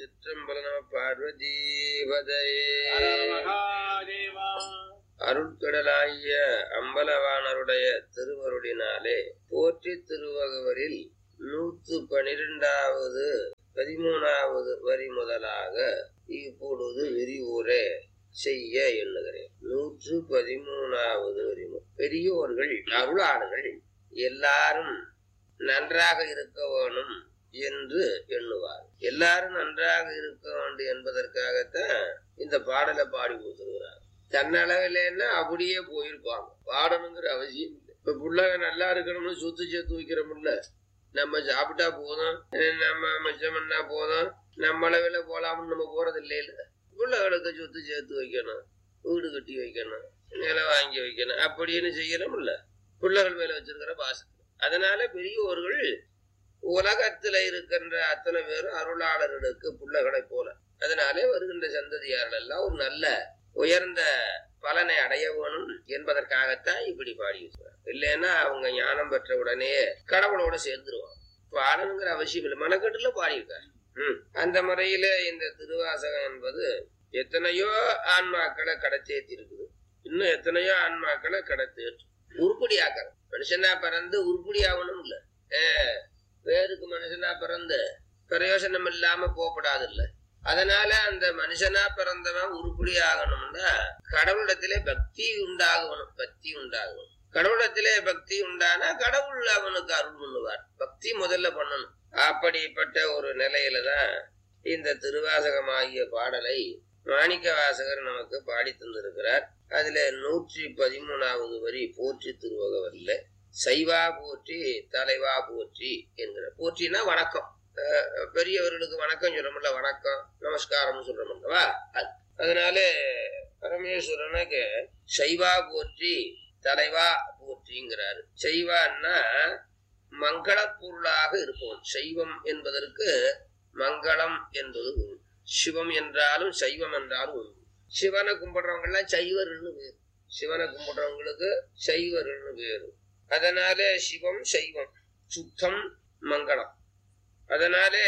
திருச்சிற்றம்பல நம பார்வதீபதையே மகாதேவா அருட்கடலாகிய அம்பலவானருடைய திருவருளினாலே போற்றி திருவகவரில் நூற்று பனிரெண்டாவது பதிமூணாவது வரி முதலாக இப்பொழுது விரிவுரை செய்ய எண்ணுகிறேன் நூற்று பதிமூணாவது வரி மு- பெரியோர்கள் அருளாளர்கள் எல்லாரும் நன்றாக இருக்க வேணும் என்று எண்ணுவார் எல்லாரும் நன்றாக இருக்க வேண்டும் என்பதற்காகத்தான் இந்த பாடலை பாடி கொடுத்துருக்கிறார் தன்னளவில்லைன்னா அப்படியே போயிருப்பாங்க பாடணுங்கிற அவசியம் இல்லை இப்ப புள்ளக நல்லா இருக்கணும்னு சொத்து சேர்த்து வைக்கிறோம்ல நம்ம சாப்பிட்டா போதும் அஹ் நம்ம மிச்சம் பண்ணா போதும் நம்ம அளவில் போலாம்னு நம்ம போறது இல்லையில பிள்ளைகளுக்கு சொத்து சேர்த்து வைக்கணும் வீடு கட்டி வைக்கணும் நிலம் வாங்கி வைக்கணும் அப்படின்னு செய்யறோம்ல பிள்ளைகள் மேல வச்சிருக்கிற பாசம் அதனால பெரியோர்கள் உலகத்துல இருக்கின்ற அத்தனை பேரும் அருளாளர்களுக்கு பிள்ளைகளை போல அதனாலே வருகின்ற சந்ததியார்கள் எல்லாம் ஒரு நல்ல உயர்ந்த பலனை அடைய வேணும் என்பதற்காகத்தான் இப்படி பாடி வச்சுக்கிறார் இல்லைன்னா அவங்க ஞானம் பெற்ற உடனே கடவுளோட சேர்ந்துருவாங்க பாடணுங்கிற அவசியம் இல்லை மனக்கட்டுல பாடியிருக்காரு ம். அந்த முறையில இந்த திருவாசகம் என்பது எத்தனையோ ஆன்மாக்களை கடத்தேத்தி இருக்குது இன்னும் எத்தனையோ ஆன்மாக்களை கடத்தேற்று உருப்படியாக்கிற மனுஷனா பிறந்து உருப்படி ஆகணும் இல்ல அஹ், பேருக்கு மனுஷனா பிறந்து பிரயோஜனம் இல்லாம போகப்படாது இல்ல அதனால அந்த மனுஷனா பிறந்தவன் உருப்படி ஆகணும்னா கடவுளிடத்திலே பக்தி உண்டாகணும் பக்தி உண்டாகணும் கடவுளிடத்திலே பக்தி உண்டானா கடவுள் அவனுக்கு அருள் பண்ணுவார் பக்தி முதல்ல பண்ணணும் அப்படிப்பட்ட ஒரு நிலையில தான் இந்த திருவாசகமாகிய பாடலை மாணிக்க வாசகர் நமக்கு பாடி தந்திருக்கிறார் அதுல நூற்றி பதிமூணாவது வரி போற்றி திருவகவல்ல சைவா போற்றி தலைவா போற்றி என்கிற போற்றினா வணக்கம் அஹ் பெரியவர்களுக்கு வணக்கம் சொல்றோம்ல வணக்கம் நமஸ்காரம் சொல்றோம்லவா அது அதனால பரமேஸ்வரனுக்கு சைவா போற்றி தலைவா போற்றிங்கிறாரு சைவான்னா மங்கள பொருளாக இருப்பவன் சைவம் என்பதற்கு மங்களம் என்பது உண்டு சிவம் என்றாலும் சைவம் என்றாலும் உண்டு சிவனை கும்பிடுறவங்க எல்லாம் சைவர்கள்னு பேரு சிவனை கும்பிடுறவங்களுக்கு சைவர்கள்னு பேரு அதனால சிவம் சைவம் சுத்தம் மங்களம் அதனாலே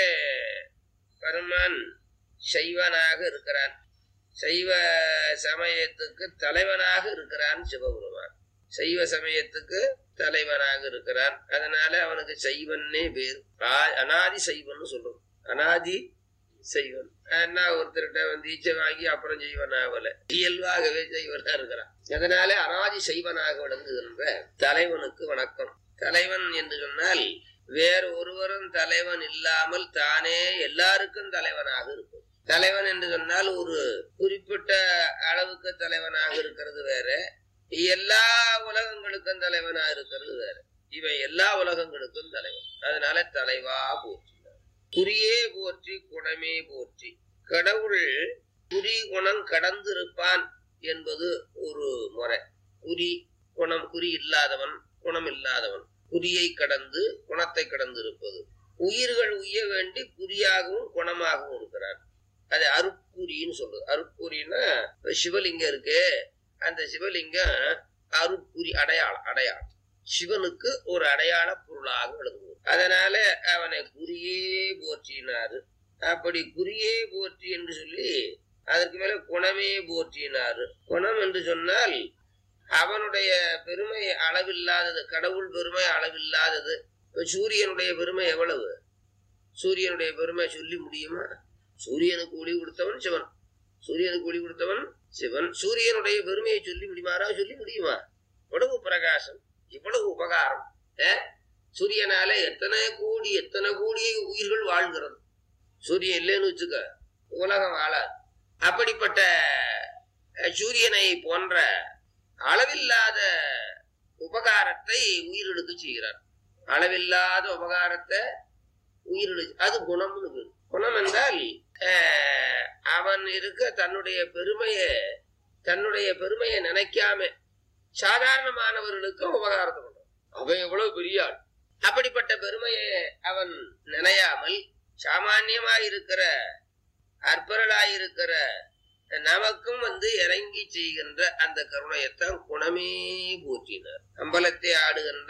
பெருமான் சைவனாக இருக்கிறான் சைவ சமயத்துக்கு தலைவனாக இருக்கிறான் சிவபெருமான் சைவ சமயத்துக்கு தலைவனாக இருக்கிறான் அதனால அவனுக்கு சைவன்னே பேர் ஆ- அனாதி சைவன்னு சொல்றோம் அனாதி செய்வன் என்ன ஒருத்தர்கிட்ட வந்து ஈச்சை வாங்கி அப்புறம் செய்வன் ஆகல இயல்பாகவே செய்வனா இருக்கிறான் அதனால அனாதி செய்வனாக விளங்குகின்ற தலைவனுக்கு வணக்கம் தலைவன் என்று சொன்னால் வேறு ஒருவரும் தலைவன் இல்லாமல் தானே எல்லாருக்கும் தலைவனாக இருக்கும் தலைவன் என்று சொன்னால் ஒரு குறிப்பிட்ட அளவுக்கு தலைவனாக இருக்கிறது வேற எல்லா உலகங்களுக்கும் தலைவனாக இருக்கிறது வேற இவன் எல்லா உலகங்களுக்கும் தலைவன் அதனால தலைவா போற்றினார் குறியே போற்றி குணமே போற்றி கடவுள் குறி குணம் கடந்திருப்பான் என்பது ஒரு முறை குறி குணம் குறி இல்லாதவன் குணம் இல்லாதவன் குறியை கடந்து குணத்தை கடந்து இருப்பது உயிர்கள் உய்ய வேண்டி குறியாகவும் குணமாகவும் இருக்கிறான் அது அருட்குறின்னு சொல்றது அருட்குறின்னா இப்ப சிவலிங்கம் இருக்கு அந்த சிவலிங்கம் அருட்குறி அடையாளம் அடையாளம் சிவனுக்கு ஒரு அடையாள பொருளாக விளங்குவது அதனால அவனை குறியே போற்றினாரு அப்படி குறியே போற்றி என்று சொல்லி அதற்கு மேல குணமே போற்றினாரு குணம் என்று சொன்னால் அவனுடைய பெருமை அளவில்லாதது கடவுள் பெருமை அளவில்லாதது இப்ப சூரியனுடைய பெருமை எவ்வளவு சூரியனுடைய பெருமை சொல்லி முடியுமா சூரியனுக்கு ஒளி கொடுத்தவன் சிவன் சூரியனுக்கு ஒளி கொடுத்தவன் சிவன் சூரியனுடைய பெருமையை சொல்லி முடியுமாரா சொல்லி முடியுமா இவ்வளவு பிரகாசம் இவ்வளவு உபகாரம் ஏ? சூரியனால எத்தனை கோடி எத்தனை கோடி உயிர்கள் வாழ்கிறது சூரியன் இல்லைன்னு வச்சுக்க உலகம் வாழாது அப்படிப்பட்ட அஹ், சூரியனை போன்ற அளவில்லாத உபகாரத்தை உயிர்களுக்கு செய்கிறார் அளவில்லாத உபகாரத்தை உயிர்களுக்கு அது குணம்னு பேரு குணம் என்றால் அஹ், அவன் இருக்க தன்னுடைய பெருமையை தன்னுடைய பெருமையை நினைக்காம சாதாரணமானவர்களுக்கும் உபகாரத்தை பண்றான் அவன் எவ்வளவு பெரிய ஆள் அப்படிப்பட்ட பெருமையை அவன் நினையாமல் சாமான்யமாய் இருக்கிற அற்பர்களாயிருக்கிற நமக்கும் வந்து இறங்கி செய்கின்ற அந்த கருணையத்தான் குணமே போற்றினார் அம்பலத்தை ஆடுகின்ற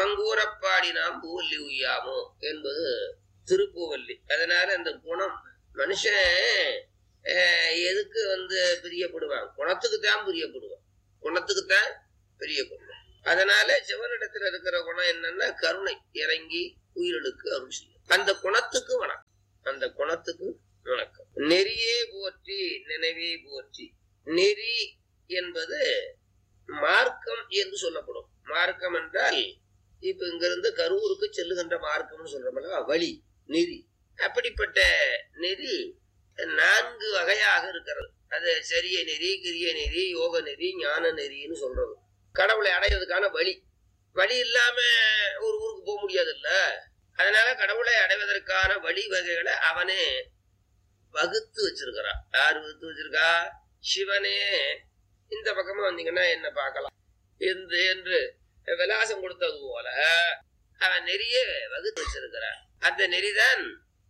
குணங்கூறப்பாடி நாம் பூவல்லி உய்யாமோ என்பது திருப்பூவல்லி அதனால அந்த குணம் மனுஷன் அஹ், எதுக்கு வந்து பிரியப்படுவான் குணத்துக்கு தான் பிரியப்படுவான் குணத்துக்கு தான் பிரியப்படுவான் அதனால சிவனிடத்துல இருக்கிற குணம் என்னன்னா கருணை இறங்கி உயிர்களுக்கு அருள் செய்யும் அந்த குணத்துக்கு வணக்கம் அந்த குணத்துக்கு வணக்கம் நெறியே போற்றி நினைவே போற்றி நெறி என்பது மார்க்கம் என்று சொல்லப்படும் மார்க்கம் என்றால் இப்ப இங்கிருந்து கரூருக்கு செல்லுகின்ற மார்க்கம்னு சொல்றோம்ல வழி நெறி அப்படிப்பட்ட நெறி நான்கு வகையாக இருக்கிறது அது சரிய நெறி கிரிய நெறி யோக நெறி ஞான நெறின்னு சொல்றது கடவுளை அடைவதற்கான வழி வழி இல்லாம ஒரு ஊருக்கு போக முடியாதுல்ல அதனால கடவுளை அடைவதற்கான வழி வகைகளை அவனே வகுத்து வச்சிருக்கிறான் யார் வகுத்து வச்சிருக்கா சிவனே இந்த பக்கமா வந்தீங்கன்னா என்ன பார்க்கலாம் என்று என்று விலாசம் கொடுத்தது போல அவன் நெறிய வகுத்து வச்சிருக்கிறான் அந்த நெறிதான்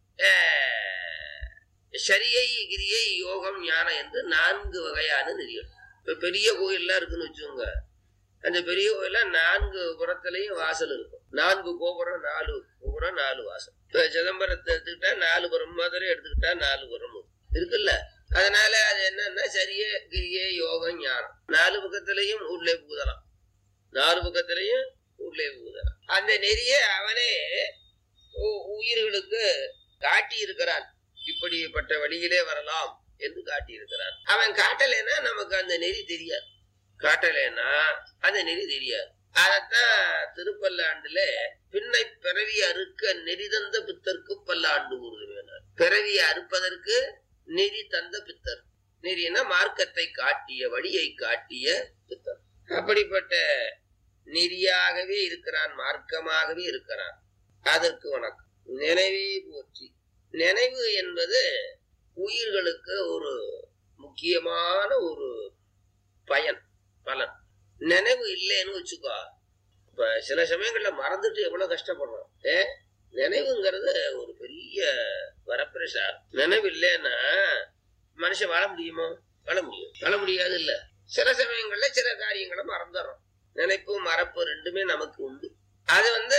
ஆஹ், சரியை கிரியை யோகம் ஞானம் என்று நான்கு வகையான நெறிகள் இப்ப பெரிய கோயில்லாம் இருக்குன்னு வச்சுக்கோங்க அந்த பெரிய கோயில்ல நான்கு புறத்திலையும் வாசல் இருக்கும் நான்கு கோபுரம் நாலு கோபுரம் நாலு வாசல் இப்ப சிதம்பரத்தை எடுத்துக்கிட்டா நாலு புறம் மதுரை எடுத்துக்கிட்டா நாலு புறம் இருக்குல்ல அதனால அது என்னன்னா சரிய கிரியே யோகம் ஞானம் நாலு பக்கத்திலையும் உள்ளே பூதலாம் நாலு பக்கத்திலையும் உள்ளே பூதலாம் அந்த நெறிய அவனே உ- உயிர்களுக்கு காட்டி இருக்கிறான் இப்படிப்பட்ட வழியிலே வரலாம் என்று காட்டி இருக்கிறான் அவன் காட்டலைன்னா நமக்கு அந்த நெறி தெரியாது காட்டலைன்னா அந்த நெறி தெரியாது அதத்தான் திருப்பல்லாண்டுல பின்னை பிறவி அறுக்க நெறி தந்த பித்தர்க்கு பல்லாண்டு கூறுவேனார் பிறவியை அறுப்பதற்கு நெறி தந்த பித்தர் நெறினா மார்க்கத்தை காட்டிய வழியை காட்டிய பித்தர் அப்படிப்பட்ட நெறியாகவே இருக்கிறான் மார்க்கமாகவே இருக்கிறான் அதற்கு வணக்கம் நினைவே போற்றி நினைவு என்பது உயிர்களுக்கு ஒரு முக்கியமான ஒரு பயன் பலன் நினைவு இல்லைன்னு வச்சுக்கோ இப்ப சில சமயங்கள்ல மறந்துட்டு எவ்வளவு கஷ்டப்படுறோம் ஏ நினைவுங்கிறது ஒரு பெரிய வரப்பிரசார் நினைவு இல்லைன்னா மனுஷன் வாழ முடியுமா வாழ முடியும் வாழ முடியாது இல்ல சில சமயங்கள்ல சில காரியங்களை மறந்துடுறோம் நினைப்பு மறப்பு ரெண்டுமே நமக்கு உண்டு அது வந்து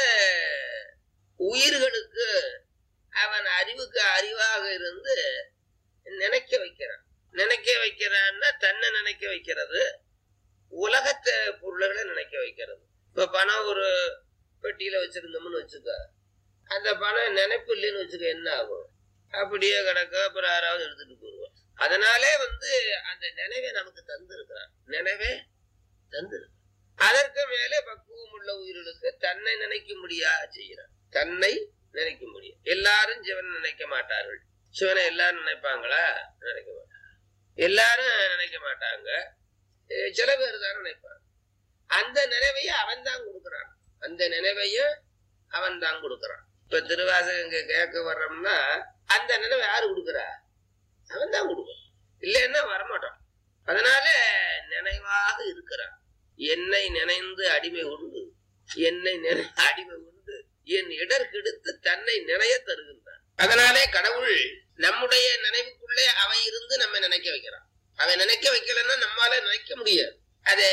உயிர்களுக்கு அவன் அறிவுக்கு அறிவாக இருந்து நினைக்க வைக்கிறான் நினைக்க வைக்கிறான்னா தன்னை நினைக்க வைக்கிறது உலகத்தை பொருள்களை நினைக்க வைக்கிறது இப்ப பணம் ஒரு பெட்டியில வச்சிருந்தோம்னு வச்சுக்க அந்த பணம் நினைப்பு இல்லைன்னு வச்சுக்க என்ன ஆகும் அப்படியே கிடக்க அப்புறம் யாராவது எடுத்துட்டு போடுவோம் அதனாலே வந்து அந்த நினைவை நமக்கு தந்திருக்கிறான் நினைவே தந்திருக்கு அதற்கு மேலே பக்குவம் உள்ள உயிர்களுக்கு தன்னை நினைக்க முடியா செய்கிறான் தன்னை நினைக்க முடியும் எல்லாரும் சிவன் நினைக்க மாட்டார்கள் சிவனை எல்லாரும் நினைப்பாங்களா நினைக்க மாட்டாங்க எல்லாரும் நினைக்க மாட்டாங்க அஹ் சில பேர் தான் நினைப்பாங்க அந்த நினைவைய அவன் தான் கொடுக்கிறான் அந்த நினைவைய அவன் தான் கொடுக்கிறான் இப்ப திருவாசகம் இங்க கேட்க வர்றோம்னா அந்த நினைவை யாரு கொடுக்குறா அவன் தான் கொடுக்குறான் இல்லைன்னா வரமாட்டான் அதனால நினைவாக இருக்கிறான் என்னை நினைந்து அடிமை உண்டு என்னை நினை அடிமை உண்டு என் இடர் கெடுத்து தன்னை நினைய தருகின்றான் அதனாலே கடவுள் நம்முடைய நினைவுக்குள்ளே அவன் இருந்து நம்ம நினைக்க வைக்கிறான் அவன் நினைக்க வைக்கலன்னா நம்மால நினைக்க முடியாது அது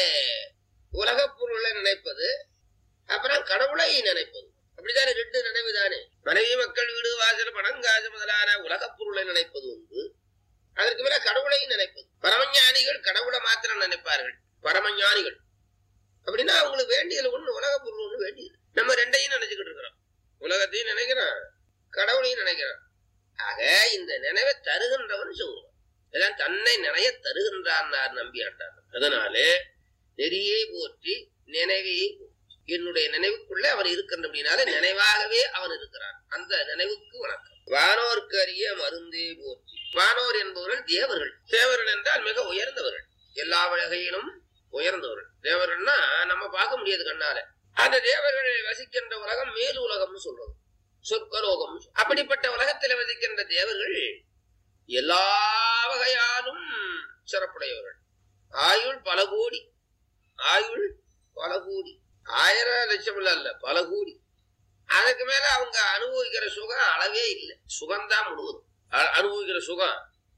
உலகப் பொருளை நினைப்பது அப்புறம் கடவுளை நினைப்பது அப்படித்தானே ரெண்டு நினைவு தானே மனைவி மக்கள் வீடு வாசல் பணம் காசு முதலான உலகப் பொருளை நினைப்பது உண்டு அதற்கு மேல கடவுளை நினைப்பது பரமஞானிகள் கடவுளை மாத்திரம் நினைப்பார்கள் பரமஞானிகள் அப்படின்னா அவங்களுக்கு வேண்டியது ஒண்ணு உலக பொருள் ஒண்ணு வேண்டியது நம்ம ரெண்டையும் நினைச்சுக்கிட்டு இருக்கிறோம் உலகத்தையும் நினைக்கிறோம் கடவுளையும் நினைக்கிறோம் ஆக இந்த நினைவை தருகின்றவன் சொல்லுவான் இதான் தன்னை நினைய தருகின்றான் நம்பி ஆண்டான் அதனாலே நெறியை போற்றி நினைவை போற்றி. என்னுடைய நினைவுக்குள்ளே அவன் இருக்கின்றபடினால நினைவாகவே அவன் இருக்கிறான் அந்த நினைவுக்கு வணக்கம் வானோர்க்கு அறிய மருந்தே போற்றி வானோர் என்பவர்கள் தேவர்கள் தேவர்கள் என்றால் மிக உயர்ந்தவர்கள் எல்லா வகையிலும் உயர்ந்தவர்கள் தேவர்கள்னா நம்ம பார்க்க முடியாது கண்ணால அந்த தேவர்கள் வசிக்கின்ற உலகம் மேல் உலகம்னு சொல்றது சொற்கலோகம் அப்படிப்பட்ட உலகத்தில் வசிக்கின்ற தேவர்கள் எல்லா வகையாலும் சிறப்புடையவர்கள் ஆயுள் பல கோடி ஆயுள் பல கோடி ஆயிரம் லட்சம் இல்ல இல்ல பல கோடி அதுக்கு மேல அவங்க அனுபவிக்கிற சுகம் அளவே இல்லை சுகம்தான் முழுவதும் அ- அனுபவிக்கிற சுகம்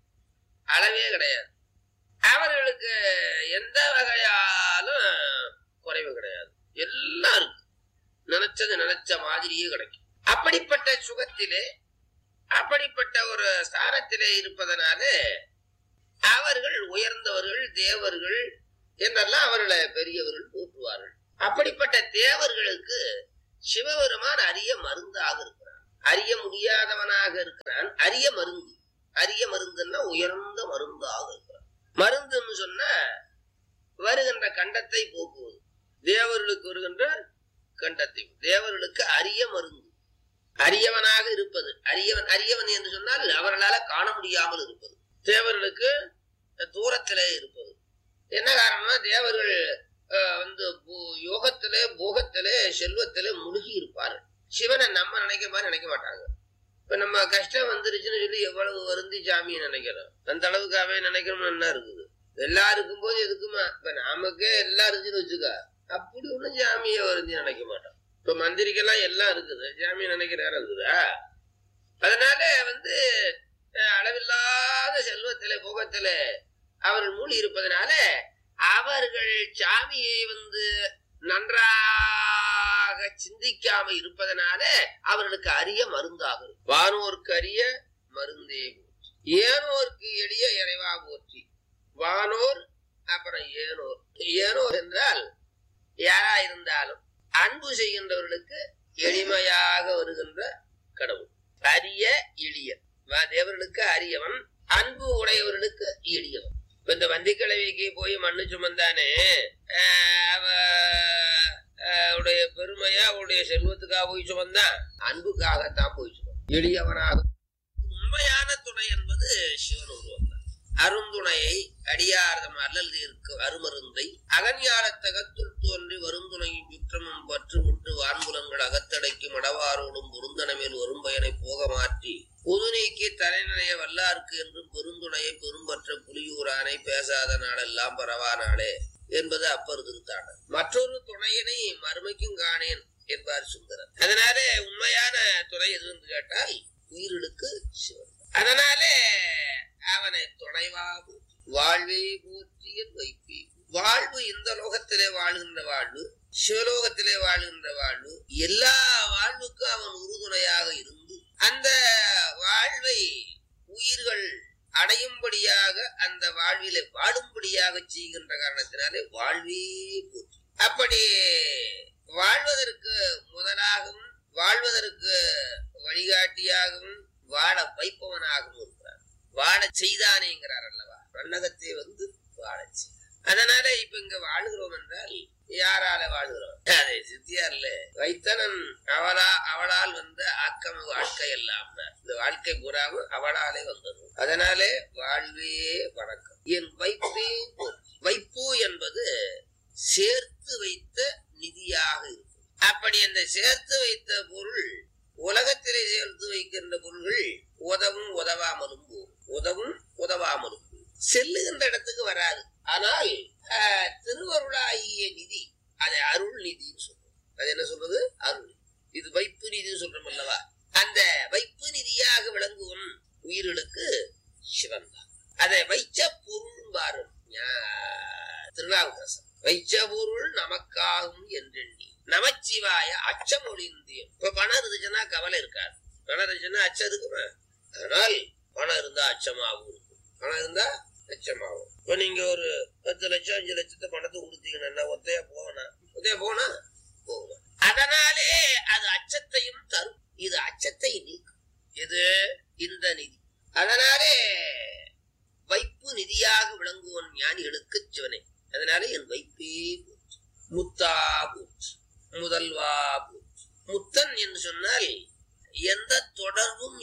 அளவே கிடையாது அவர்களுக்கு எந்த வகையாலும் குறைவு கிடையாது எல்லாம் இருக்கு நினைச்சது நினைச்ச மாதிரியே கிடைக்கும் அப்படிப்பட்ட சுகத்திலே அப்படிப்பட்ட ஒரு ஒரு ஸ்தானத்திலே இருப்பதனாலே அவர்கள் உயர்ந்தவர்கள் தேவர்கள் என்றெல்லாம் அவர்களை பெரியவர்கள் போற்றுவார்கள் அப்படிப்பட்ட தேவர்களுக்கு சிவபெருமான் அரிய மருந்தாக இருக்கிறான் அறிய முடியாதவனாக இருக்கிறான் அரிய மருந்து அரிய மருந்துன்னா உயர்ந்த மருந்தாக இருக்கிறான் மருந்துன்னு சொன்னா வருகின்ற கண்டத்தை போக்குவது தேவர்களுக்கு வருகின்ற கண்டத்தை தேவர்களுக்கு அரிய மருந்து அரியவனாக இருப்பது அரியவன் அரியவன் என்று சொன்னால் அவர்களால காண முடியாமல் இருப்பது தேவர்களுக்கு தூரத்திலே இருப்பது என்ன காரணம்னா தேவர்கள் அஹ், வந்து போ- யோகத்திலே போகத்திலே செல்வத்திலே முழுகி இருப்பார்கள் சிவனை நம்ம நினைக்க மாதிரி நினைக்க மாட்டாங்க இப்ப நம்ம கஷ்டம் வந்துருச்சுன்னு சொல்லி எவ்வளவு வருந்தி சாமியை நினைக்கிறோம் அந்த அளவுக்கு அவன் நினைக்கணும்னு என்ன இருக்குது எல்லாம் இருக்கும்போது எதுக்குமா இப்ப நமக்கே எல்லாம் இருந்துச்சுன்னு வச்சுக்க அப்படி ஒண்ணும் சாமியை வருந்தி நினைக்க மாட்டோம் இப்ப மந்திரிக்கெல்லாம் எல்லாம் இருக்குது சாமியை நினைக்கிற நேரம் இருக்குதா அதனால வந்து அஹ், அளவில்லாத செல்வத்திலே போகத்திலே அவர்கள் மூழ்கி இருப்பதனால அவர்கள் சாமியை வந்து நன்றாக சிந்திக்காம இருப்பதனால அவர்களுக்கு அரிய மருந்தாக இருக்கும் வானோர்க்கு அரிய மருந்தே போற்றி ஏனோர்க்கு எளிய இறைவா போற்றி வானோர் அப்புறம் ஏனோர் ஏனோர் என்றால் யாரா இருந்தாலும் அன்பு செய்கின்றவர்களுக்கு எளிமையாக வருகின்ற கடவுள் அரிய எளிய வா- தேவர்களுக்கு அரியவன் அன்பு உடையவர்களுக்கு எளியவன் இப்ப இந்த வந்திக்கிழவிக்கு போய் மண்ணு சுமந்தானே ஆஹ் அவ ஆஹ் அவருடைய பெருமையா அவருடைய செல்வத்துக்காக போய் சுமந்தான் அன்புக்காகத்தான் போய் சுமந்தான் எளியவனாக உண்மையான துணை என்பது சிவன் உருவம் தான் அருந்துணையை அடியார்தம் அல்லல் இருக்க அருமருந்தை அகன்யாலத்தகத்துள் தோன்றி வருந்துணையின் சுற்றமும் பற்று விட்டு வான்புலங்கள் அகத்தடைக்கும் அடவாரோடும் பொருந்தனமேல் வரும் பயனை போக மாற்றி புது நீக்கி தலைநிலைய வல்லார்க்கு என்றும் பெருந்துணையை பெரும்பற்ற புலியூரானை பேசாத நாளெல்லாம் பரவா நாளே என்பது அப்பர் திருத்தாண்டர் மற்றொரு துணையினை மறுமைக்கும் காணேன் என்பார் சுந்தரர் அதனாலே உண்மையான துணை எது என்று கேட்டால் உயிர்களுக்கு சிவன் அதனாலே அவனை துணைவா போற்றி வாழ்வே போற்றிய வைப்பே வாழ்வு இந்த லோகத்திலே வாழ்கின்ற வாழ்வு சிவலோகத்திலே வாழ்கின்ற வாழ்வு எல்லா வாழ்வுக்கும் அவன் உறுதுணையாக இருந்து அந்த வாழ்வை உயிர்கள் அடையும்படியாக அந்த வாழ்விலே வாழும்படியாக செய்கின்ற காரணத்தினாலே வாழ்வே போற்றி அப்படி வாழ்வதற்கு முதலாகவும் வாழ்வதற்கு வழிகாட்டியாகவும் வாழ வைப்பவனாகவும் இருக்கிறார் வாழ செய்தானேங்கிறார் அல்லவா மன்னகத்தை வந்து வாழ செய்தார் அதனால இப்ப இங்க வாழ்கிறோம் என்றால் யாரால வாழ்கிறோம் அதை சித்தியார்ல வைத்தனன் அவளா அவளால் வந்த ஆக்கம் வாழ்க்கை எல்லாம் இந்த வாழ்க்கை பூராவும் அவளாலே வந்தது அதனாலே வாழ்வே வணக்கம் என் வைப்பே போற்றி. வைப்பு என்பது சேர்த்து வைத்த நிதியாக இருக்கும் அப்படி அந்த சேர்த்து வைத்த பொருள் உலகத்திலே சேர்த்து வைக்கின்ற பொருள்கள் உதவும் உதவாமலும் போகும் உதவும் உதவாமலும் போகும் செல்லுகின்ற இடத்துக்கு வராது ஆனால் ஆஹ், திருவருளாகிய நிதி அதை அருள் நிதின்னு சொல்றோம் அது என்ன சொல்றது அருள் நிதி. இது வைப்பு நிதின்னு சொல்றோம் அல்லவா அந்த வைப்பு நிதியாக விளங்குவன் உயிர்களுக்கு சிவன் தான் அதை வைச்ச பொருள் பாரு திருநாவுக்கரசன் வைச்ச பொருள் நமக்காகும் என்றெண்ணி நமச்சிவாய அச்சம் ஒளிந்தியம் இப்ப பணம் இருந்துச்சுன்னா கவலை இருக்காது பணம் இருந்துச்சுன்னா அச்சம் இருக்குமா ஆனால் பணம் இருந்தா அச்சமாகவும் இருக்கும் பணம் இருந்தா அச்சமாகும் இப்ப நீங்க ஒரு பத்து லட்சம் அஞ்சு லட்சத்தை பணத்தை கொடுத்தீங்கன்னா ஒத்தையா போகணும் ஒத்தையா போனா போகணும் அதனாலே அது அச்சத்தையும் தரும் இது அச்சத்தை நீக்கும் இது இந்த நிதி அதனாலே வைப்பு நிதியாக விளங்குவன் ஞானிகளுக்கு சிவனே அதனாலே என் வைப்பே போற்று முத்தா போற்று முதல்வா போற்று முத்தன் என்று சொன்னால் எந்த தொடர்பும்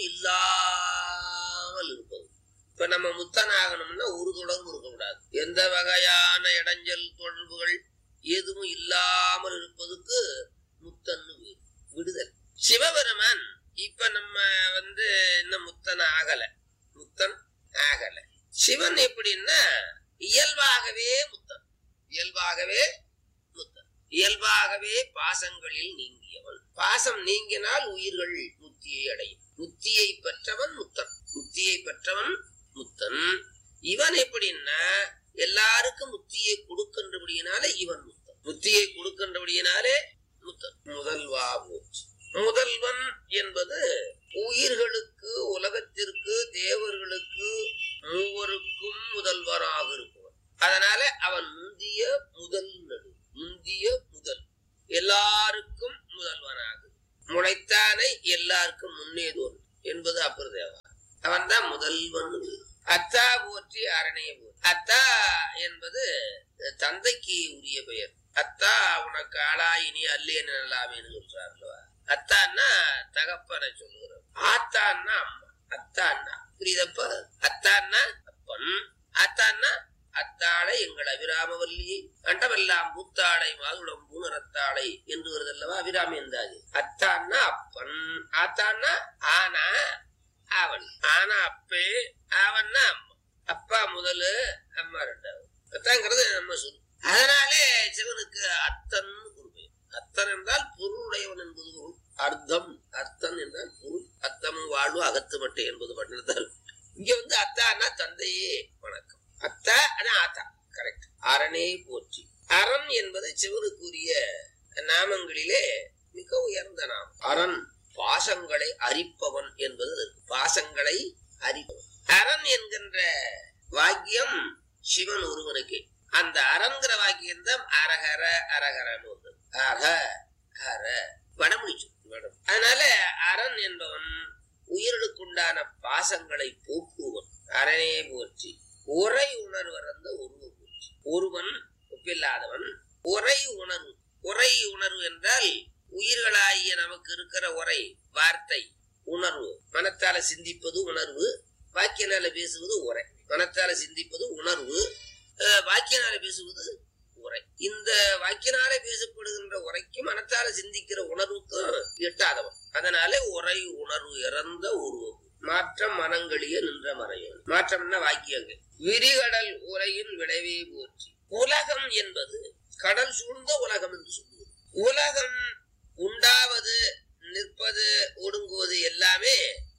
இல்லாமல் இருப்பது இப்ப நம்ம முத்தன் ஆகணும்னா ஒரு தொடர்பும் இருக்கக்கூடாது எந்த வகையான இடைஞ்சல் தொடர்புகள் எதுவும் இல்லாமல் இருப்பதுக்கு முத்தன்னு பேரு. விடுதல் சிவபெருமான் இப்ப நம்ம வந்து இன்னும் முத்தன் ஆகல முத்தன் ஆகல சிவன் எப்படின்னா இயல்பாகவே முத்தன் இயல்பாகவே முத்தன் இயல்பாகவே பாசங்களில் நீங்கியவன் பாசம் நீங்கினால் உயிர்கள் முத்தியை அடையும் முத்தியை பெற்றவன் முத்தன் முத்தியை பெற்றவன் முத்தன் இவன் எப்படின்னா எல்லாருக்கும் முத்தியை கொடுக்கின்றபடியினாலே இவன் முத்தன் முத்தியை கொடுக்கின்றபடியினாலே முத்தன் முதல்வா போச்சு முதல்வன் என்பது உயிர்களுக்கு உலகத்திற்கு முன்னே தோன் என்பது அப்பர் தேவா அவன் தான் முதல்வன் அத்தா போற்றி அரணை போற்றி அத்தா என்பது தந்தைக்கு உரிய பெயர் அத்தா உனக்கு ஆளாயினி அல்லேன் நல்லாமேன்னு சொல்றார் அல்லவா அத்தான்னா தகப்பனை சொல்லுகிறோம் ஆத்தான்னா அம்மா அத்தான்னா புரியுதப்ப அத்தான்னா அப்பன் ஆத்தான்னா அத்தாளை எங்கள் அபிராமவல்லியை அண்டமெல்லாம் பூத்தாளை மாதுளம் பூனரத்தாளை என்று வருதல்லவா அபிராமி என்றாது அத்தான்னா அப்பன் ஆத்தான்னா ஆனா அவன் ஆனா அப்பே அவன்னா அம்மா அப்பா முதலு அம்மா ரெண்டாவது அத்தாங்கிறது நம்ம சொல்லு அதனாலே சிவனுக்கு அத்தன் குறிப்பேன் அத்தன் என்றால் பொருளுடையவன் என்பது பொருள் அர்த்தம் அர்த்தம் என்றால் பொருள் அத்தமும் வாழ்வு அகத்து மட்டை என்பது பண்ணிருந்தால் இங்க வந்து அத்தான்னா தந்தையே வணக்கம் அத்தா அதான் ஆத்தா கரெக்ட் அரணே போற்றி அரண் என்பது சிவனுக்குரிய நாமங்களிலே மிக உயர்ந்த நாமம் அரண் பாசங்களை அரிப்பவன் என்பது இருக்கு. பாசங்களை அரிப்பவன் அரண் என்கின்ற வாக்கியம் சிவன் ஒருவனுக்கு அந்த அரண்கிற வாக்கியம் தான் அரகர அரகரன்னு வந்தது அர ஹர வடமொழி வடம் அதனால அரண் என்பவன் உயிர்களுக்குண்டான பாசங்களை போக்குவன் அரணே போற்றி உரை உணர்வர் அந்த உருவ போற்றி ஒருவன் ஒப்பில்லாதவன் உரை உணர்வு உரை உணர்வு என்றால் உயிர்களாகிய நமக்கு இருக்கிற உரை வார்த்தை உணர்வு மனத்தால சிந்திப்பது உணர்வு வாக்கியனால பேசுவது உரை மனத்தால சிந்திப்பது உணர்வு அஹ், வாக்கியனால பேசுவது உரை இந்த வாக்கியனால பேசப்படுகின்ற உரைக்கும் மனத்தால சிந்திக்கிற உணர்வுக்கும் எட்டாதவன் அதனாலே உரை உணர்வு இறந்த உருவம் மாற்றம் மனங்களிய நின்ற மறையும் மாற்றம்னா வாக்கியங்கள் விரிகடல் உரையின் விளைவே போற்றி உலகம் என்பது கடல் சூழ்ந்த உலகம் என்று சொல்லுவது உலகம் உண்டாவது நிற்பது ஒடுங்குவது எல்லாமே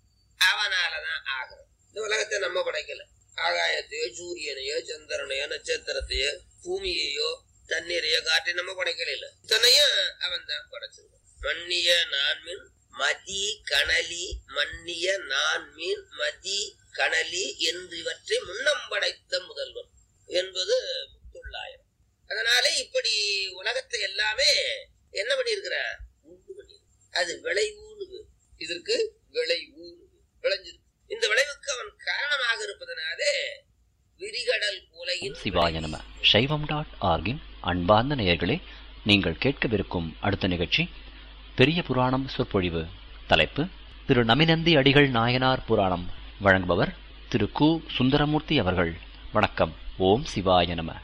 அவனாலதான் ஆகும் இந்த உலகத்தை நம்ம படைக்கல ஆகாயத்தையோ சூரியனையோ சந்திரனையோ நட்சத்திரத்தையோ பூமியையோ தண்ணீரையோ காற்றை நம்ம படைக்கல இல்ல இத்தனையும் அவன் தான் படைச்சிருக்கான் மன்னிய நான்மீன் மதி கணலி மன்னிய நான்மீன் மதி கணலி என்று இவற்றை முன்னம் படைத்த முதல்வன் என்பது முத்துள்ளாயிரம் அதனாலே இப்படி உலகத்தை எல்லாமே என்ன பண்ணியிருக்கிறார் உண்டு பண்ணியிருக்கு அது விளைவுன்னு பேரு. இதற்கு விளைவு விளைஞ்சிருக்கு இந்த விளைவுக்கு அவன் காரணமாக இருப்பதனாலே விரிகடல் உலகின் சிவாய நம சைவம் டாட் ஆர்கின் அன்பார்ந்த நேயர்களே நீங்கள் கேட்கவிருக்கும் அடுத்த நிகழ்ச்சி பெரிய புராணம் சொற்பொழிவு தலைப்பு திரு நமினந்தி அடிகள் நாயனார் புராணம் வழங்குபவர் திரு கு சுந்தரமூர்த்தி அவர்கள் வணக்கம் ஓம் சிவாய நம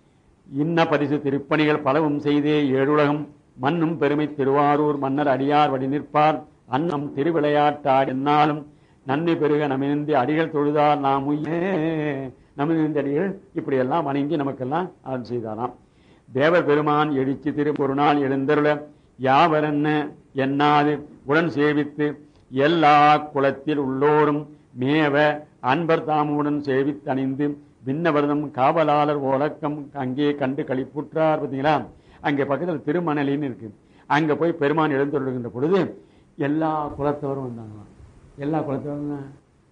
இன்ன பரிசு திருப்பணிகள் பலவும் செய்தே ஏழுலகம் மன்னும் பெருமை திருவாரூர் மன்னர் அடியார் வழி நிற்பார் அன்னம் திருவிளையாட்டார் என்னாலும் நன்மை பெருக நமினந்தி அடிகள் தொழுதார் நாம் உய்யே நமினந்தி அடிகள் இப்படியெல்லாம் வணங்கி நமக்கெல்லாம் அருள் செய்தாராம் தேவர் பெருமான் எழுச்சி திருப்பொருநாள் எழுந்தருள யாவரென்ன எண்ணாது உடன் சேவித்து எல்லா குலத்தில் உள்ளோரும் மேவ அன்பர் தாமுடன் சேவித்தணிந்து விண்ணவர்தம் காவலாளர் ஓலக்கம் அங்கே கண்டு களிப்புற்றார் பார்த்தீங்களா அங்கே பக்கத்தில் திருமணலின்னு இருக்கு அங்க போய் பெருமான் எழுந்தருளுகின்ற பொழுது எல்லா குலத்தவரும் வந்தாங்களாம் எல்லா குலத்தவரும்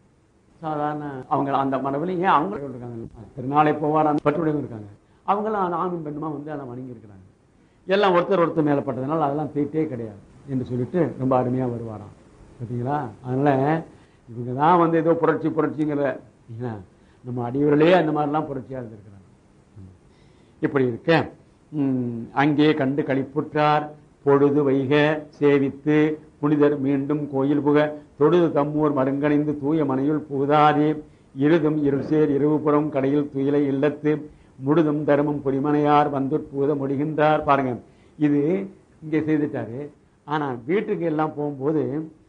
சாதாரண அவங்க அந்த மரபில் ஏன் அவங்க இருக்காங்க திருநாளை போவார் அந்த பற்றுடையவங்க இருக்காங்க அவங்களாம் அந்த ஆணும் பெண்ணுமா வந்து அதை வணங்கி இருக்கிறாங்க எல்லாம் ஒருத்தர் ஒருத்தர் மேலப்பட்டதுனால அதெல்லாம் தீட்டே கிடையாது என்று சொல்லிட்டு ரொம்ப அருமையாக வருவாராம் பார்த்தீங்களா அதனால இவங்க தான் வந்து ஏதோ புரட்சி புரட்சிங்கிற ஏன்னா, நம்ம அடிவர்களே அந்த மாதிரிலாம் புரட்சியாக இருந்திருக்கிறாங்க ம். இப்படி இருக்க ம், அங்கே கண்டு களிப்புற்றார் பொழுது வைக சேவித்து புனிதர் மீண்டும் கோயில் புக தொழுது தம்மூர் மருங்கணிந்து தூய மனையுள் புகுதாதே இருதும் இருள்சேர் இருவுபுறம் கடையில் துயிலை இல்லத்து முழுதும் தருமம் பொடிமனையார் வந்து புகுத முடிகின்றார் பாருங்க இது இங்கே செய்துட்டாரு ஆனா வீட்டுக்கு எல்லாம் போகும்போது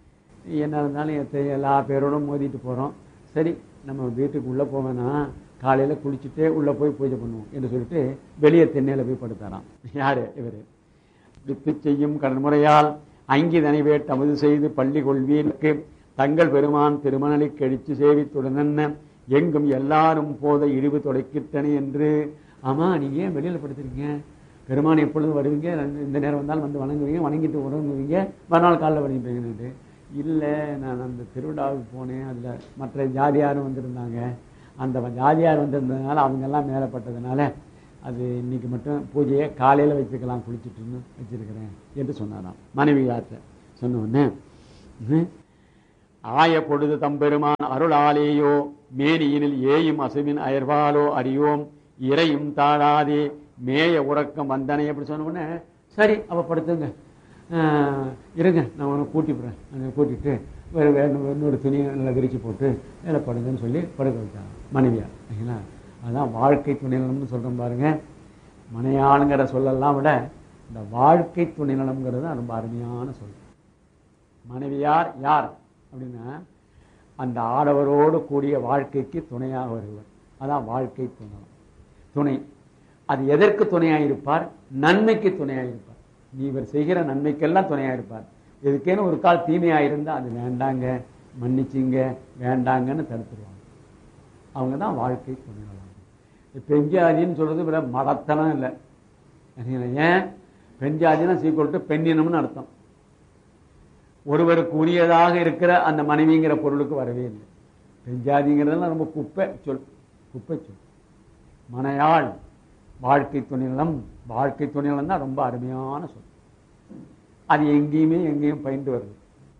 என்ன இருந்தாலும் எத்த- எல்லா பேரோடும் மோதிட்டு போறோம் சரி நம்ம வீட்டுக்கு உள்ள போவேனா காலையில குளிச்சுட்டு உள்ள போய் பூஜை பண்ணுவோம் என்று சொல்லிட்டு வெளியே தென்னையில போய் படுத்தாராம் யாரு இவரு வித்து செய்யும் கடன்முறையால் அங்கிதனைவே தமது செய்து பள்ளி கொள்வீர்க்கு தங்கள் பெருமான் திருமணலை கழித்து சேவித்துடனென்ன எங்கும் எல்லாரும் போத இழிவு தொடக்கிட்டன என்று ஆமா நீங்க ஏன் வெளியில படுத்துறீங்க பெருமான் எப்பொழுது வருவீங்க ரெண்டு- இந்த நேரம் வந்தாலும் வந்து வணங்குவீங்க வணங்கிட்டு உறங்குவீங்க மறுநாள் காலைல வணங்கிப்பீங்கன்னு இல்லை நான் அந்த திருவிழாவுக்கு போனேன் அதில் மற்ற ஜாதியாரும் வந்திருந்தாங்க அந்த ஜாதியார் வந்திருந்ததுனால அவங்கெல்லாம் மேலப்பட்டதுனால அது இன்னைக்கு மட்டும் பூஜையை காலையில் வச்சுக்கலாம் குளிச்சுட்டுன்னு வச்சிருக்கிறேன் என்று சொன்னாராம் மனைவி யார்கிட்ட சொன்ன உடனே "ம், ஆய பொழுது தம்பெருமான் அருளாலேயோ மேனியினில் ஏயும் அசுவின் அயர்வாலோ அறியோம் இறையும் தாழாதே மேய உறக்கம் வந்தனை அப்படி சொன்ன உடனே சரி அவ படுத்துங்க ஆஹ், இருங்க நான் உனக்கு கூட்டிவிடுறேன் அதை கூட்டிட்டு வேறு வேறு இன்னொரு துணியை நல்லா விரிச்சு போட்டு வேலை படுங்கன்னு சொல்லி படுக்க வச்சாங்க மனைவியா சரிங்களா அதான் வாழ்க்கை துணைநலம்னு சொல்கிறோம் பாருங்க மனையாளுங்கிற சொல்லலாம் விட இந்த வாழ்க்கை துணைநலம்ங்கிறது தான் ரொம்ப அருமையான சொல் மனைவியார் யார் அப்படின்னா அந்த ஆடவரோடு கூடிய வாழ்க்கைக்கு துணையாக வருவர் அதான் வாழ்க்கை துணை துணை அது எதற்கு துணையாக இருப்பார் நன்மைக்கு துணையாக இருப்பார் நீ இவர் செய்கிற நன்மைக்கெல்லாம் துணையாக இருப்பார் இதுக்கேன்னு ஒரு கால் தீமையாக இருந்தால் அது வேண்டாங்க மன்னிச்சிங்க வேண்டாங்கன்னு தடுத்துருவாங்க அவங்க தான் வாழ்க்கை துணைநலம் பெஞ்சாதின்னு சொல்றது விட மடத்தனம் இல்லை சரிங்களா? ஏன் பெஞ்சாதினா சீக்கிரம் பெண்ணினம்னு அர்த்தம் ஒருவருக்கு உரியதாக இருக்கிற அந்த மனைவிங்கிற பொருளுக்கு வரவே இல்லை பெஞ்சாதிங்கிறதெல்லாம் ரொம்ப குப்பை சொல் குப்பை சொல் மனையாள் வாழ்க்கை துணிநலம் வாழ்க்கை துணிநலம் தான் ரொம்ப அருமையான சொல் அது எங்கேயுமே எங்கேயும் பயின்று வருது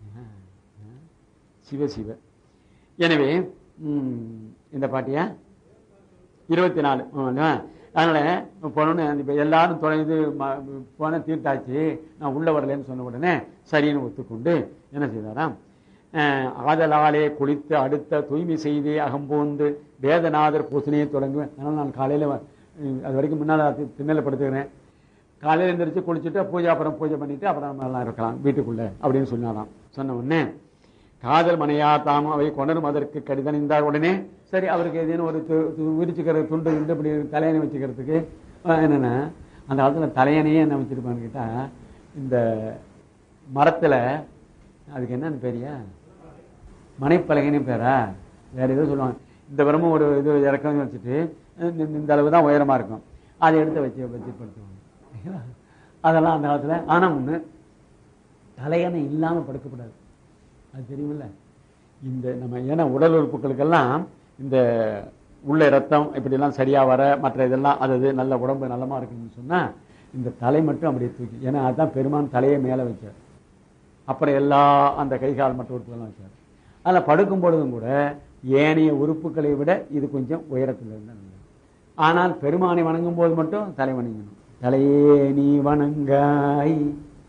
சிவ சிவ எனவே ம், இந்த பாட்டியா இருபத்தி நாலு அதனால போனோன்னு இப்போ எல்லாரும் தொலைந்து போன தீர்த்தாச்சு நான் உள்ள வரலன்னு சொன்ன உடனே சரின்னு ஒத்துக்கொண்டு என்ன செய்தாராம் அஹ், ஆதலாலே குளித்து அடுத்த தூய்மை செய்து அகம்போந்து வேதநாதர் பூசணையை தொடங்குவேன் அதனால் நான் காலையில் அது வரைக்கும் முன்னால் திண்ணல படுத்துக்கிறேன் காலையில் எழுந்திரிச்சு குளிச்சுட்டு பூஜை அப்புறம் பூஜை பண்ணிட்டு அப்புறம் நம்ம எல்லாம் இருக்கலாம் வீட்டுக்குள்ள அப்படின்னு சொன்னாராம் சொன்ன உடனே காதல் மனையா தாமும் அவை கொணரும் அதற்கு கடிதணிந்தார் உடனே சரி அவருக்கு ஏதேனும் ஒரு து- து- விரிச்சுக்கிற துண்டு துண்டு இப்படி தலையணை வச்சுக்கிறதுக்கு அஹ், என்னன்னா அந்த காலத்துல தலையணையே என்ன வச்சிருப்பான்னு கேட்டா இந்த மரத்துல அதுக்கு என்னன்னு பேரியா மனைப்பலகைன்னு பேரா வேற ஏதோ சொல்லுவாங்க இந்த பிரமும் ஒரு இது இறக்கம் வச்சுட்டு இந்த- இந்த அளவு தான் உயரமா இருக்கும் அதை எடுத்து வச்சு வச்சு படுத்துவாங்க சரிங்களா? அதெல்லாம் அந்த காலத்துல ஆனா ஒண்ணு தலையணை இல்லாம படுக்கப்படாது அது தெரியுமில்ல இந்த நம்ம ஏன்னா உடல் உறுப்புகளுக்கெல்லாம் இந்த உள்ள ரத்தம் இப்படிலாம் சரியா வர மற்ற இதெல்லாம் அது அது நல்ல உடம்பு நல்லமா இருக்குன்னு சொன்னா இந்த தலை மட்டும் அப்படியே தூக்கி ஏன்னா அதுதான் பெருமான் தலையை மேலே வச்சார் அப்புறம் எல்லா அந்த கை கால் மற்ற உறுப்புகள்லாம் வச்சார் அதில் படுக்கும் பொழுதும் கூட ஏனைய உறுப்புகளை விட இது கொஞ்சம் உயரத்தில் இருந்தால் நல்லது ஆனால் பெருமானை வணங்கும் போது மட்டும் தலை வணங்கணும் தலையே நீ வணங்காய்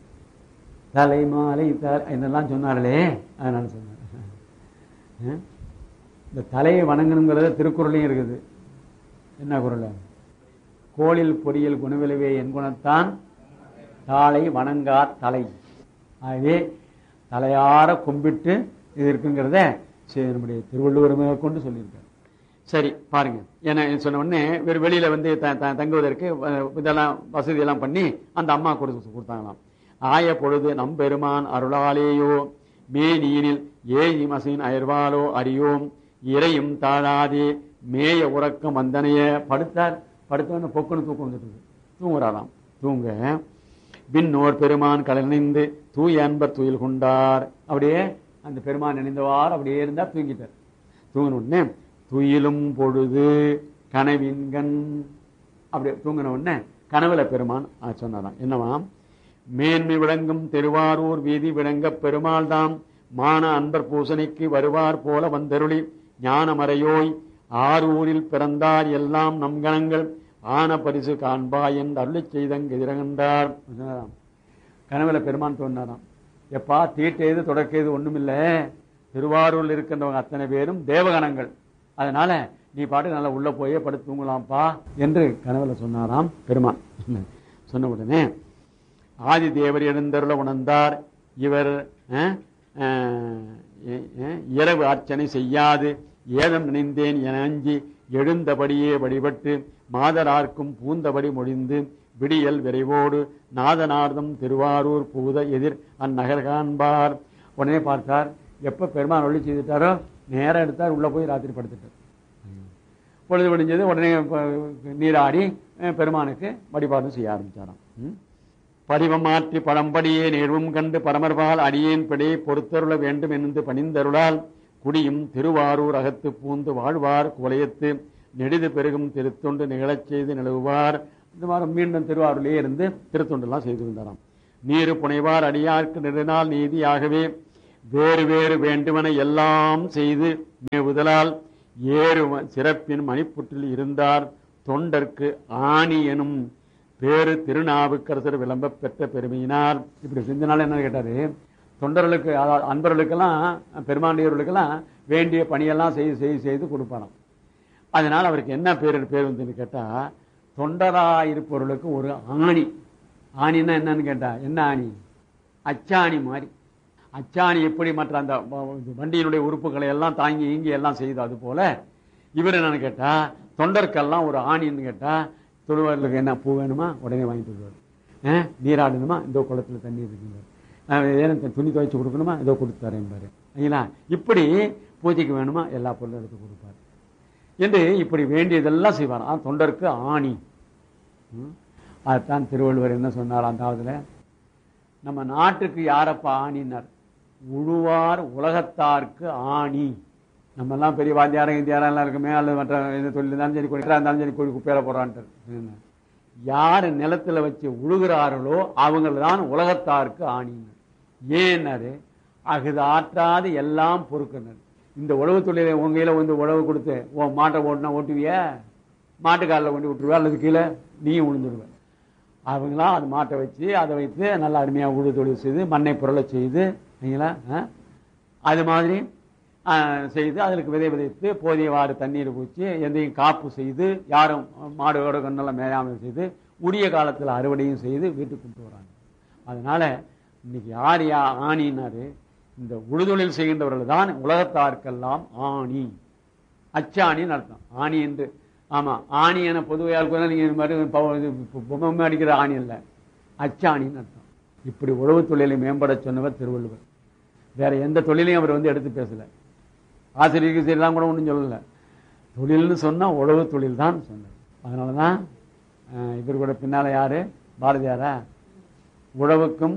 தலைமாலை த என்னெல்லாம் சொன்னார்களே அதனால சொன்னார் அஹ்? இந்த தலையை வணங்கணுங்கிறது திருக்குறளையும் இருக்குது என்ன குறள் கோளில் பொறியல் குணவிளைவே என் குணத்தான் தாளை வணங்கார் தலை ஆகவே தலையார கும்பிட்டு இது இருக்குங்கிறத சரி, நம்முடைய திருவள்ளுவர் கொண்டு சொல்லியிருக்கார் சரி பாருங்க ஏன்னா சொன்ன உடனே வேறு வெளியில வந்து த- த- தங்குவதற்கு அஹ், இதெல்லாம் வசதி எல்லாம் பண்ணி அந்த அம்மா கொடுத்து கொடுத்தாங்களாம் ஆய பொழுது நம்பெருமான் அருளாலேயோ மே நீரில் ஏய் மசின் அயர்வாலோ அறியோம் இறையும் தாழாதே மேய உறக்கம் வந்தனைய படுத்தார் படுத்தவன பொக்குன்னு தூக்கம் வந்துட்டு தூங்குறாராம் தூங்க விண்ணோர் பெருமான் கலனிந்து தூய அன்பர் துயில் கொண்டார் அப்படியே அந்த பெருமான் நினைந்தவாறு அப்படியே இருந்தா தூங்கிட்டார் தூங்கின உடனே துயிலும் பொழுது கனவின்கண் அப்படி தூங்கின உடனே கனவுல பெருமான் ஆ, சொன்னாராம் என்னவாம் மேன்மை விளங்கும் திருவாரூர் வீதி விளங்கப் பெருமாள் தாம் மான அன்பர் பூசனைக்கு வருவார் போல வந்தருளி ஞானமறையோய் ஆரூரில் பிறந்தார் எல்லாம் நம் கணங்கள் ஆன பரிசு காண்பாய் என்று அருளிச் செய்தங்கெதிரகண்டார் சொன்னாராம். கனவுல பெருமான் தோன்றாராம் எப்பா தீட்டேது தொடக்கேது ஒண்ணுமில்ல திருவாரூரில் இருக்கின்றவங்க அத்தனை பேரும் தேவகணங்கள் அதனால நீ பாட்டு நல்லா உள்ள போயே படுத்து தூங்கலாம்ப்பா என்று கனவுல சொன்னாராம் பெருமான் சொன்ன உடனே ஆதி தேவர் எழுந்தருள உணர்ந்தார் இவர் அஹ், அஹ், அஹ், இரவு அர்ச்சனை செய்யாது ஏதம் நினைந்தேன் என அஞ்சி எழுந்தபடியே வழிபட்டு மாதரார்க்கும் பூந்தபடி மொழிந்து விடியல் விரைவோடு நாதனார்தம் திருவாரூர் பூத எதிர் அந்நகர் காண்பார் உடனே பார்த்தார் எப்ப பெருமான் ஒளி செய்துட்டாரோ நேரம் எடுத்தார் உள்ள போய் ராத்திரி படுத்துட்டார் பொழுது விடிஞ்சது உடனே ப- நீராடி அஹ், பெருமானுக்கு வழிபாடு செய்ய ஆரம்பிச்சாராம் ம். படிவம் மாற்றி பழம்படியே நேர்வும் கண்டு பரமர்பால் அடியேன் பிடே பொறுத்தருள வேண்டும் என்று பணிந்தருளால் குடியும் திருவாரூர் அகத்து பூந்து வாழ்வார் குலையத்து நெடிது பெருகும் திருத்தொண்டு நிகழச் செய்து நிலவுவார் இந்த மாதிரி மீண்டும் திருவாரூரிலே இருந்து திருத்தொண்டெல்லாம் செய்து வந்தாராம் நீரு புனைவார் அடியார்க்கு நெடுநாள் நீதியாகவே வேறு வேறு வேண்டுமென எல்லாம் செய்து மேவுதலால் ஏறு ம- சிறப்பின் மணிப்புற்றில் இருந்தார் தொண்டர்க்கு ஆணி எனும் பேரு திருநாவுக்கரசர் விளம்பப் பெற்ற பெருமையினார் இப்படி செஞ்சனால என்ன கேட்டாரு தொண்டர்களுக்கு அதாவது அன்பர்களுக்கெல்லாம் பெருமாண்டியவர்களுக்கெல்லாம் வேண்டிய பணியெல்லாம் செய்து செய்து செய்து கொடுப்பாராம் அதனால அவருக்கு என்ன பேர் பேர் வந்துன்னு கேட்டா தொண்டராயிருப்பவர்களுக்கு ஒரு ஆணி ஆணின்னா என்னன்னு கேட்டா என்ன ஆணி அச்சாணி மாதிரி அச்சாணி எப்படி மற்ற அந்த வ- வ- வண்டியினுடைய உறுப்புகளை எல்லாம் தாங்கி ஈங்கி எல்லாம் செய்து அது போல இவர் என்னன்னு கேட்டா தொண்டர்க்கெல்லாம் ஒரு ஆணின்னு கேட்டா தொழுவார்களுக்கு என்ன பூ வேணுமா உடனே வாங்கிட்டு வருவார் அஹ், நீராடணுமா இந்த குளத்துல தண்ணி இருக்குங்க ஏன்னா துணி துவைச்சு கொடுக்கணுமா ஏதோ கொடுத்து தரேன் பாரு சரிங்களா இப்படி பூஜைக்கு வேணுமா எல்லா பொருளும் எடுத்து கொடுப்பாரு என்று இப்படி வேண்டியதெல்லாம் செய்வார் ஆ, தொண்டருக்கு ஆணி ம். அதுதான் திருவள்ளுவர் என்ன சொன்னார் அந்த காலத்துல நம்ம நாட்டுக்கு யாரப்பா ஆணினார் உழுவார் உலகத்தார்க்கு ஆணி நம்ம எல்லாம் பெரிய வாத்தியாரம் இந்தியாரம் எல்லாம் இருக்குமே அல்லது மற்ற எந்த தொழில் இருந்தாலும் சரி கொடிக்கிறா இருந்தாலும் சரி கொடி குப்பையில போறான்ட்டு யார் நிலத்துல வச்சு உழுகிறார்களோ அவங்க தான் உலகத்தாருக்கு ஆணினார் ஏன்னாரு அகுது ஆற்றாது எல்லாம் பொறுக்கினர் இந்த உழவு தொழிலை உங்கையில வந்து உழவு கொடுத்து ஓ மாட்டை ஓட்டினா ஓட்டுவிய மாட்டுக்காலில் கொண்டு விட்டுருவா அல்லது கீழே நீயும் விழுந்துடுவ அவங்களாம் அது மாட்டை வச்சு அதை வைத்து நல்லா அருமையாக உழு தொழில் செய்து மண்ணை புரள செய்து சரிங்களா ஆ? அது மாதிரி ஆ, செய்து அதற்கு விதை விதைத்து போதியவாறு தண்ணீர் பூச்சி எந்தையும் காப்பு செய்து யாரும் மாடுகளோட கண்ணெல்லாம் மேயாமல் செய்து உரிய காலத்தில் அறுவடையும் செய்து வீட்டுக்கு கொண்டு வராங்க அதனால இன்னைக்கு யார் யா ஆணினாரு இந்த உழுதொழில் செய்கின்றவர்கள் தான் உலகத்தார்க்கெல்லாம் ஆணி அச்சாணின்னு அர்த்தம் ஆணி என்று ஆமா ஆணி என பொதுவையால் கூட நீங்க இது மாதிரி பவ- இது பொ- பொம்மை அடிக்கிற ஆணி இல்ல அச்சாணின்னு அர்த்தம் இப்படி உழவு தொழிலை மேம்பட சொன்னவர் திருவள்ளுவர் வேற எந்த தொழிலையும் அவர் வந்து எடுத்து பேசல ஆசிரியருக்கு சரிலாம் கூட ஒன்றும் சொல்லல தொழில்னு சொன்னா உழவு தொழில் தான் சொன்னார் அதனாலதான் அஹ், இவர் கூட பின்னால யாரு பாரதியாரா உழவுக்கும்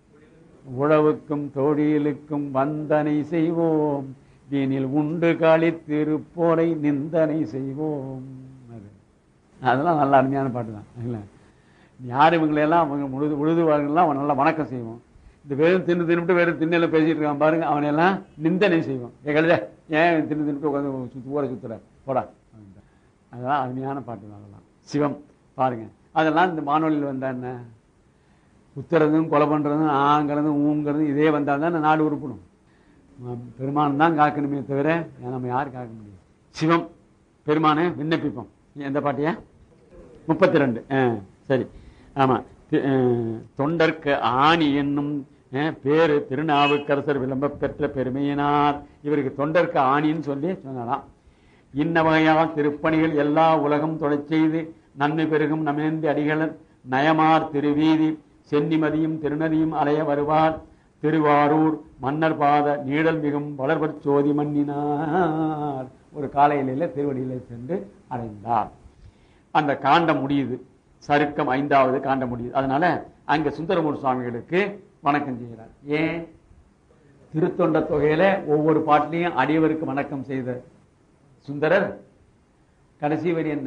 உழவுக்கும் தொழிலுக்கும் வந்தனை செய்வோம் வீணில் உண்டு களித்திருப்போரை நிந்தனை செய்வோம் அது. அதெல்லாம் நல்ல அருமையான பாட்டு தான் இல்லை யார் இவங்களையெல்லாம் அவங்க உழுது உழுதுவார்கள்லாம் அவன் நல்லா வணக்கம் செய்வோம் இந்த வெறும் தின்னு தின்னுட்டு வெறும் திண்ணையில பேசிட்டு இருக்கான் பாருங்க அவனையெல்லாம் நிந்தனை செய்வோம் ஏ கழுத ஏன் தின்னு தின்னுட்டு உட்காந்து சுத்து ஊரை சுத்துற போடா அப்படின்ட்டான். அதெல்லாம் அருமையான பாட்டு தான் அதெல்லாம் சிவம் பாருங்க அதெல்லாம் இந்த வானொலியில் வந்தா என்ன குத்துறதும் கொலை பண்றதும் ஆங்கிறதும் ஊங்கிறதும் இதே வந்தால் தான் நாடு உருப்படும் ம- பெருமான் தான் காக்கணுமே தவிர நம்ம யார் காக்க முடியும் சிவம் பெருமானை விண்ணப்பிப்போம் எந்த பாட்டியா முப்பத்தி ரெண்டு சரி ஆமா தி- அஹ், தொண்டர்க்கு ஆணி என்னும் அஹ், பேரு திருநாவுக்கரசர் விளம்பப் பெற்ற பெருமையினார் இவருக்கு தொண்டர்க்கு ஆணின்னு சொல்லி சொன்னாராம் இன்ன வகையால் திருப்பணிகள் எல்லா உலகம் தொலைச் செய்து நன்மை பெருகும் நமேந்தி அடிகளர் நயமார் திருவீதி சென்னிமதியும் திருநதியும் அலைய வருவார் திருவாரூர் மன்னர் பாத நீடல் மிகும் வளர்பற் சோதி மன்னினார் ஒரு காலையில திருவடியில சென்று அடைந்தார் அந்த காண்டம் முடியுது சருக்கம் ஐந்தாவது காண்டம் முடியுது அதனால அங்க சுந்தரமூர் சுவாமிகளுக்கு வணக்கம் செய்கிறார் ஏன் திருத்தொண்ட தொகையில ஒவ்வொரு பாட்டிலையும் அடியவருக்கு வணக்கம் செய்த சுந்தரர் கடைசி வரி என்ன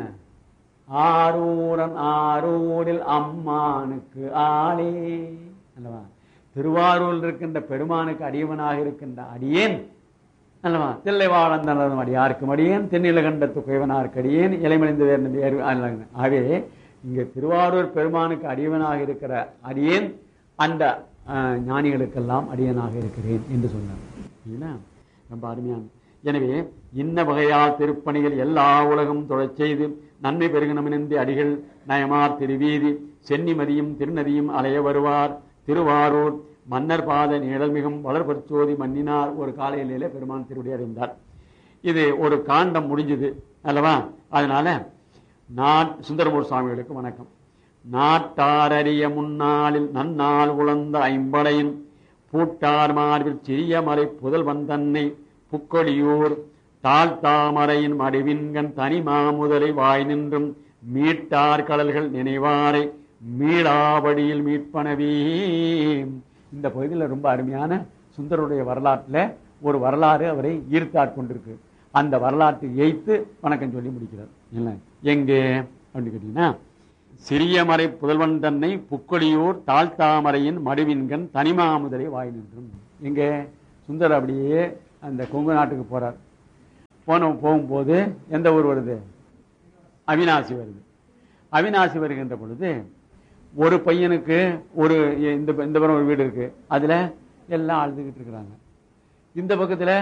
ஆரூரன் ஆரூரில் அம்மானுக்கு ஆளே அல்லவா திருவாரூரில் இருக்கின்ற பெருமானுக்கு அடியவனாக இருக்கின்ற அடியேன் அல்லவா தில்லைவாழந்தனதும் அடியாருக்கும் அடியேன் தென்னிலகண்டத்து குயவனாருக்கு அடியேன் இலைமணிந்து வேறு வேறு அல்ல. ஆகவே இங்க திருவாரூர் பெருமானுக்கு அடியவனாக இருக்கிற அடியேன் அந்த அஹ், ஞானிகளுக்கெல்லாம் அடியனாக இருக்கிறேன் என்று சொன்னார் சரிங்களா? ரொம்ப அருமையான எனவே இன்ன வகையால் திருப்பணிகள் எல்லா உலகம் தொழச் செய்து நன்மை பெருகணமினந்தி அடிகள் நயமார் திருவீதி சென்னிமதியும் திருநதியும் அலைய வருவார் திருவாரூர் மன்னர் பாத நிழல்மிகும் வளர்பற்சோதி மன்னினார் ஒரு காலையிலே பெருமான் திருவடி அடைந்தார் இது ஒரு காண்டம் முடிஞ்சது அல்லவா அதனால நான் சுந்தரமூர் சுவாமிகளுக்கு வணக்கம் நாட்டாரறிய முன்னாளில் நன்னாள் உழந்த ஐம்படையின் பூட்டார் மார்பில் சிறிய மலை புதல் வந்தன்னை புக்கொழியூர் தாழ்த்தாமரையின் மடிவின்கண் தனி மாமுதலை வாய் நின்றும் மீட்டார் கடல்கள் நினைவாரை மீளாவடியில் மீட்பனவே இந்த பகுதியில் ரொம்ப அருமையான சுந்தருடைய வரலாற்றுல ஒரு வரலாறு அவரை ஈர்த்தாற் கொண்டிருக்கு அந்த வரலாற்றை எய்த்து வணக்கம் சொல்லி முடிக்கிறார் இல்லை எங்கே அப்படின்னு கேட்டீங்கன்னா சிறிய மறை புதல்வன் தன்னை புக்கொழியூர் தாழ்த்தாமரையின் மடுவின்கண் தனிமாமுதலை வாய் நின்றும் எங்கே சுந்தர் அப்படியே அந்த கொங்கு நாட்டுக்கு போறார் போன போகும்போது எந்த ஊர் வருது அவினாசி வருது அவினாசி வருகின்ற பொழுது ஒரு பையனுக்கு ஒரு இந்த இந்த புறம் ஒரு வீடு இருக்கு அதுல எல்லாம் அழுதுகிட்டு இருக்கிறாங்க இந்த பக்கத்துல